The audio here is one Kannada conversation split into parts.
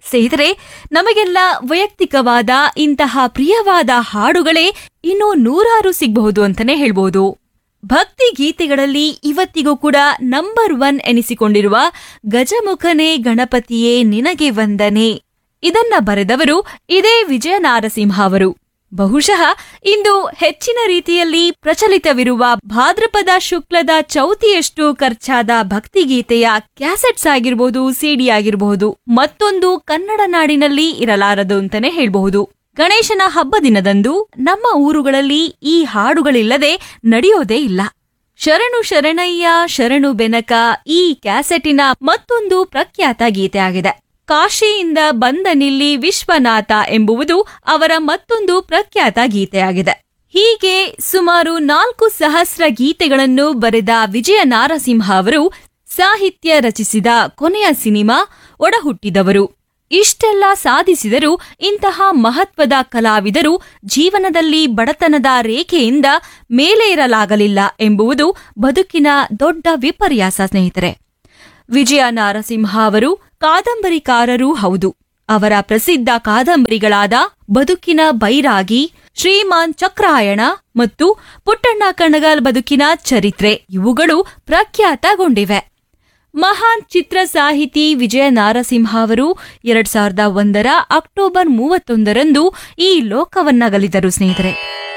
ಸ್ನೇಹಿತರೆ ನಮಗೆಲ್ಲ ವೈಯಕ್ತಿಕವಾದ ಇಂತಹ ಪ್ರಿಯವಾದ ಹಾಡುಗಳೇ ಇನ್ನೂ ನೂರಾರು ಸಿಗಬಹುದು ಅಂತಾನೆ ಹೇಳ್ಬೋದು ಭಕ್ತಿ ಗೀತೆಗಳಲ್ಲಿ ಇವತ್ತಿಗೂ ಕೂಡ ನಂಬರ್ ಒನ್ ಎನಿಸಿಕೊಂಡಿರುವ ಗಜಮುಖನೇ ಗಣಪತಿಯೇ ನಿನಗೆ ವಂದನೆ ಇದನ್ನ ಬರೆದವರು ಇದೇ ವಿಜಯ ನಾರಸಿಂಹ ಅವರು ಬಹುಶಃ ಇಂದು ಹೆಚ್ಚಿನ ರೀತಿಯಲ್ಲಿ ಪ್ರಚಲಿತವಿರುವ ಭಾದ್ರಪದ ಶುಕ್ಲದ ಚೌತಿಯಷ್ಟು ಖರ್ಚಾದ ಭಕ್ತಿಗೀತೆಯ ಕ್ಯಾಸೆಟ್ಸ್ ಆಗಿರಬಹುದು ಸಿಡಿ ಆಗಿರಬಹುದು ಮತ್ತೊಂದು ಕನ್ನಡ ನಾಡಿನಲ್ಲಿ ಇರಲಾರದು ಅಂತಾನೆ ಹೇಳ್ಬಹುದು ಗಣೇಶನ ಹಬ್ಬ ದಿನದಂದು ನಮ್ಮ ಊರುಗಳಲ್ಲಿ ಈ ಹಾಡುಗಳಿಲ್ಲದೆ ನಡೆಯೋದೇ ಇಲ್ಲ ಶರಣು ಶರಣಯ್ಯ ಶರಣು ಬೆನಕ ಈ ಕ್ಯಾಸೆಟಿನ ಮತ್ತೊಂದು ಪ್ರಖ್ಯಾತ ಗೀತೆ ಆಗಿದೆ ಕಾಶಿಯಿಂದ ಬಂದ ನಿಲ್ಲಿ ವಿಶ್ವನಾಥ ಎಂಬುವುದು ಅವರ ಮತ್ತೊಂದು ಪ್ರಖ್ಯಾತ ಗೀತೆಯಾಗಿದೆ ಹೀಗೆ ಸುಮಾರು ನಾಲ್ಕು ಸಹಸ್ರ ಗೀತೆಗಳನ್ನು ಬರೆದ ವಿಜಯ ನಾರಸಿಂಹ ಅವರು ಸಾಹಿತ್ಯ ರಚಿಸಿದ ಕೊನೆಯ ಸಿನಿಮಾ ಒಡಹುಟ್ಟಿದವರು ಇಷ್ಟೆಲ್ಲ ಸಾಧಿಸಿದರೂ ಇಂತಹ ಮಹತ್ವದ ಕಲಾವಿದರು ಜೀವನದಲ್ಲಿ ಬಡತನದ ರೇಖೆಯಿಂದ ಮೇಲೇರಲಾಗಲಿಲ್ಲ ಎಂಬುವುದು ಬದುಕಿನ ದೊಡ್ಡ ವಿಪರ್ಯಾಸ ಸ್ನೇಹಿತರೆ ವಿಜಯ ನಾರಸಿಂಹ ಅವರು ಕಾದಂಬರಿಕಾರರೂ ಹೌದು ಅವರ ಪ್ರಸಿದ್ಧ ಕಾದಂಬರಿಗಳಾದ ಬದುಕಿನ ಬೈರಾಗಿ ಶ್ರೀಮಾನ್ ಚಕ್ರಾಯಣ ಮತ್ತು ಪುಟ್ಟಣ್ಣ ಕಣಗಾಲ್ ಬದುಕಿನ ಚರಿತ್ರೆ ಇವುಗಳು ಪ್ರಖ್ಯಾತಗೊಂಡಿವೆ ಮಹಾನ್ ಚಿತ್ರ ಸಾಹಿತಿ ವಿಜಯ ನಾರಸಿಂಹ ಅವರು ಎರಡ್ ಸಾವಿರದ ಒಂದರ ಅಕ್ಟೋಬರ್ ಮೂವತ್ತೊಂದರಂದು ಈ ಲೋಕವನ್ನಗಲಿದರು ಸ್ನೇಹಿತರೆ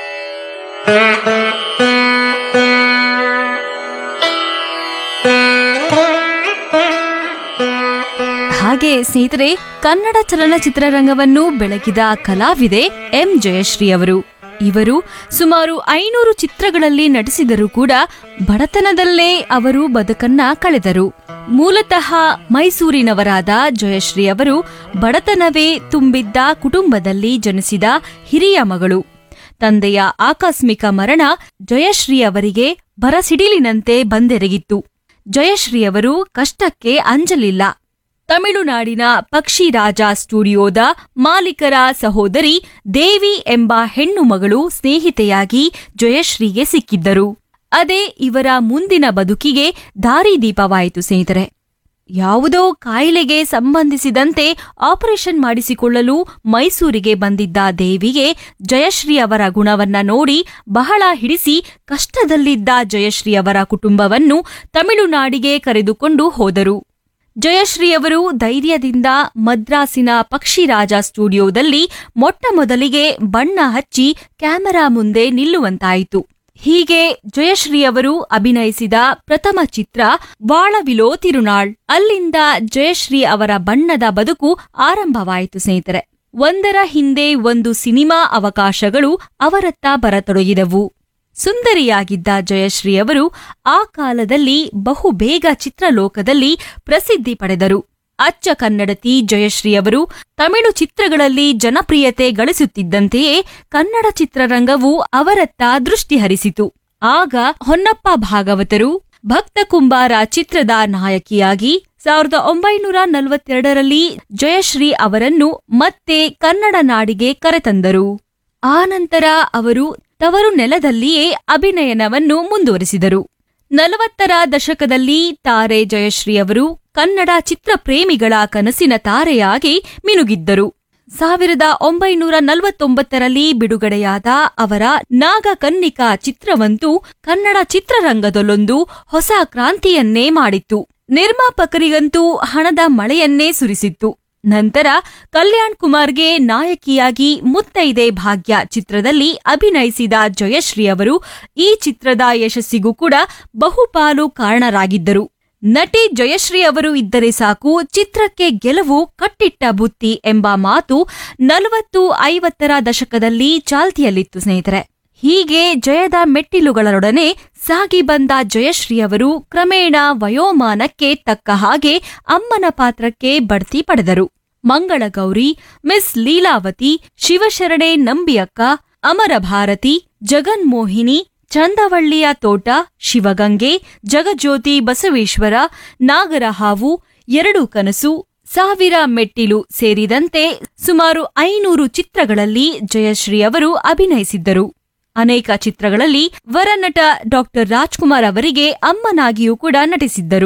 ಹಾಗೆ ಸ್ನೇಹಿತರೆ ಕನ್ನಡ ಚಲನಚಿತ್ರರಂಗವನ್ನು ಬೆಳಗಿದ ಕಲಾವಿದೆ ಎಂ ಜಯಶ್ರೀ ಅವರು ಇವರು ಸುಮಾರು ಐನೂರು ಚಿತ್ರಗಳಲ್ಲಿ ನಟಿಸಿದರೂ ಕೂಡ ಬಡತನದಲ್ಲೇ ಅವರು ಬದುಕನ್ನ ಕಳೆದರು ಮೂಲತಃ ಮೈಸೂರಿನವರಾದ ಜಯಶ್ರೀ ಅವರು ಬಡತನವೇ ತುಂಬಿದ್ದ ಕುಟುಂಬದಲ್ಲಿ ಜನಿಸಿದ ಹಿರಿಯ ಮಗಳು ತಂದೆಯ ಆಕಸ್ಮಿಕ ಮರಣ ಜಯಶ್ರೀ ಅವರಿಗೆ ಬರಸಿಡಿಲಿನಂತೆ ಬಂದೆರಗಿತ್ತು ಜಯಶ್ರೀಯವರು ಕಷ್ಟಕ್ಕೆ ಅಂಜಲಿಲ್ಲ ತಮಿಳುನಾಡಿನ ಪಕ್ಷಿರಾಜ ಸ್ಟುಡಿಯೋದ ಮಾಲೀಕರ ಸಹೋದರಿ ದೇವಿ ಎಂಬ ಹೆಣ್ಣು ಮಗಳು ಸ್ನೇಹಿತೆಯಾಗಿ ಜಯಶ್ರೀಗೆ ಸಿಕ್ಕಿದ್ದರು ಅದೇ ಇವರ ಮುಂದಿನ ಬದುಕಿಗೆ ದಾರಿದೀಪವಾಯಿತು ಸ್ನೇಹಿತರೆ ಯಾವುದೋ ಕಾಯಿಲೆಗೆ ಸಂಬಂಧಿಸಿದಂತೆ ಆಪರೇಷನ್ ಮಾಡಿಸಿಕೊಳ್ಳಲು ಮೈಸೂರಿಗೆ ಬಂದಿದ್ದ ದೇವಿಗೆ ಜಯಶ್ರೀ ಅವರ ಗುಣವನ್ನ ನೋಡಿ ಬಹಳ ಹಿಡಿಸಿ ಕಷ್ಟದಲ್ಲಿದ್ದ ಜಯಶ್ರೀ ಅವರ ಕುಟುಂಬವನ್ನು ತಮಿಳುನಾಡಿಗೆ ಕರೆದುಕೊಂಡು ಹೋದರು ಜಯಶ್ರೀ ಅವರು ಧೈರ್ಯದಿಂದ ಮದ್ರಾಸಿನ ಪಕ್ಷಿರಾಜ ಸ್ಟುಡಿಯೋದಲ್ಲಿ ಮೊಟ್ಟ ಮೊದಲಿಗೆ ಬಣ್ಣ ಹಚ್ಚಿ ಕ್ಯಾಮೆರಾ ಮುಂದೆ ನಿಲ್ಲುವಂತಾಯಿತು ಹೀಗೆ ಜಯಶ್ರೀ ಅವರು ಅಭಿನಯಿಸಿದ ಪ್ರಥಮ ಚಿತ್ರ ವಾಳವಿಲೋ ತಿರುನಾಳ್ ಅಲ್ಲಿಂದ ಜಯಶ್ರೀ ಅವರ ಬಣ್ಣದ ಬದುಕು ಆರಂಭವಾಯಿತು ಸ್ನೇಹಿತರೆ ಒಂದರ ಹಿಂದೆ ಒಂದು ಸಿನಿಮಾ ಅವಕಾಶಗಳು ಅವರತ್ತ ಬರತೊಡಗಿದವು ಸುಂದರಿಯಾಗಿದ್ದ ಜಯಶ್ರೀ ಅವರು ಆ ಕಾಲದಲ್ಲಿ ಬಹುಬೇಗ ಚಿತ್ರಲೋಕದಲ್ಲಿ ಪ್ರಸಿದ್ಧಿ ಪಡೆದರು ಅಚ್ಚ ಕನ್ನಡತಿ ಜಯಶ್ರೀ ಅವರು ತಮಿಳು ಚಿತ್ರಗಳಲ್ಲಿ ಜನಪ್ರಿಯತೆ ಗಳಿಸುತ್ತಿದ್ದಂತೆಯೇ ಕನ್ನಡ ಚಿತ್ರರಂಗವು ಅವರತ್ತ ದೃಷ್ಟಿ ಹರಿಸಿತು ಆಗ ಹೊನ್ನಪ್ಪ ಭಾಗವತರು ಭಕ್ತ ಕುಂಬಾರ ಚಿತ್ರದ ನಾಯಕಿಯಾಗಿ ಸಾವಿರದ ಒಂಬೈನೂರ ನಲವತ್ತೆರಡರಲ್ಲಿ ಜಯಶ್ರೀ ಅವರನ್ನು ಮತ್ತೆ ಕನ್ನಡ ನಾಡಿಗೆ ಕರೆತಂದರು ಆನಂತರ ಅವರು ತವರು ನೆಲದಲ್ಲಿಯೇ ಅಭಿನಯನವನ್ನು ಮುಂದುವರಿಸಿದರು ನಲವತ್ತರ ದಶಕದಲ್ಲಿ ತಾರೆ ಜಯಶ್ರೀ ಅವರು ಕನ್ನಡ ಚಿತ್ರಪ್ರೇಮಿಗಳ ಕನಸಿನ ತಾರೆಯಾಗಿ ಮಿನುಗಿದ್ದರು ಸಾವಿರದ ಒಂಬೈನೂರ ನಲವತ್ತೊಂಬತ್ತರಲ್ಲಿ ಬಿಡುಗಡೆಯಾದ ಅವರ ನಾಗಕನ್ನಿಕಾ ಚಿತ್ರವಂತೂ ಕನ್ನಡ ಚಿತ್ರರಂಗದಲ್ಲೊಂದು ಹೊಸ ಕ್ರಾಂತಿಯನ್ನೇ ಮಾಡಿತ್ತು ನಿರ್ಮಾಪಕರಿಗಂತೂ ಹಣದ ಮಳೆಯನ್ನೇ ಸುರಿಸಿತ್ತು ನಂತರ ಕಲ್ಯಾಣ್ ಕುಮಾರ್ಗೆ ನಾಯಕಿಯಾಗಿ ಮುತ್ತೈದೆ ಭಾಗ್ಯ ಚಿತ್ರದಲ್ಲಿ ಅಭಿನಯಿಸಿದ ಜಯಶ್ರೀ ಅವರು ಈ ಚಿತ್ರದ ಯಶಸ್ಸಿಗೂ ಕೂಡ ಬಹುಪಾಲು ಕಾರಣರಾಗಿದ್ದರು ನಟಿ ಜಯಶ್ರೀ ಅವರು ಇದ್ದರೆ ಸಾಕು ಚಿತ್ರಕ್ಕೆ ಗೆಲುವು ಕಟ್ಟಿಟ್ಟ ಬುತ್ತಿ ಎಂಬ ಮಾತು ನಲವತ್ತು ಐವತ್ತರ ದಶಕದಲ್ಲಿ ಚಾಲ್ತಿಯಲ್ಲಿತ್ತು ಸ್ನೇಹಿತರೆ ಹೀಗೆ ಜಯದ ಮೆಟ್ಟಿಲುಗಳೊಡನೆ ಸಾಗಿ ಬಂದ ಜಯಶ್ರೀ ಅವರು ಕ್ರಮೇಣ ವಯೋಮಾನಕ್ಕೆ ತಕ್ಕ ಹಾಗೆ ಅಮ್ಮನ ಪಾತ್ರಕ್ಕೆ ಬಡ್ತಿ ಪಡೆದರು ಮಂಗಳಗೌರಿ ಮಿಸ್ ಲೀಲಾವತಿ ಶಿವಶರಣೆ ನಂಬಿಯಕ್ಕ ಅಮರ ಭಾರತಿ ಜಗನ್ಮೋಹಿನಿ ಚಂದವಳ್ಳಿಯ ತೋಟ ಶಿವಗಂಗೆ ಜಗಜ್ಯೋತಿ ಬಸವೇಶ್ವರ ನಾಗರಹಾವು ಎರಡು ಕನಸು ಸಾವಿರ ಮೆಟ್ಟಿಲು ಸೇರಿದಂತೆ ಸುಮಾರು ಐನೂರು ಚಿತ್ರಗಳಲ್ಲಿ ಜಯಶ್ರೀ ಅವರು ಅಭಿನಯಿಸಿದ್ದರು ಅನೇಕ ಚಿತ್ರಗಳಲ್ಲಿ ವರನಟ ಡಾಕ್ಟರ್ ರಾಜ್ಕುಮಾರ್ ಅವರಿಗೆ ಅಮ್ಮನಾಗಿಯೂ ಕೂಡ ನಟಿಸಿದ್ದರು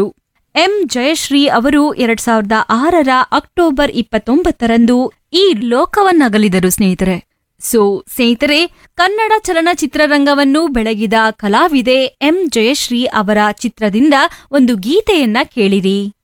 ಎಂ ಜಯಶ್ರೀ ಅವರು ಎರಡ್ ಸಾವಿರದ ಆರರ ಅಕ್ಟೋಬರ್ ಇಪ್ಪತ್ತೊಂಬತ್ತರಂದು ಈ ಲೋಕವನ್ನಗಲಿದರು ಸ್ನೇಹಿತರೆ ಸೊ ಸ್ನೇಹಿತರೆ ಕನ್ನಡ ಚಲನಚಿತ್ರರಂಗವನ್ನು ಬೆಳಗಿದ ಕಲಾವಿದೆ ಎಂ ಜಯಶ್ರೀ ಅವರ ಚಿತ್ರದಿಂದ ಒಂದು ಗೀತೆಯನ್ನ ಕೇಳಿರಿ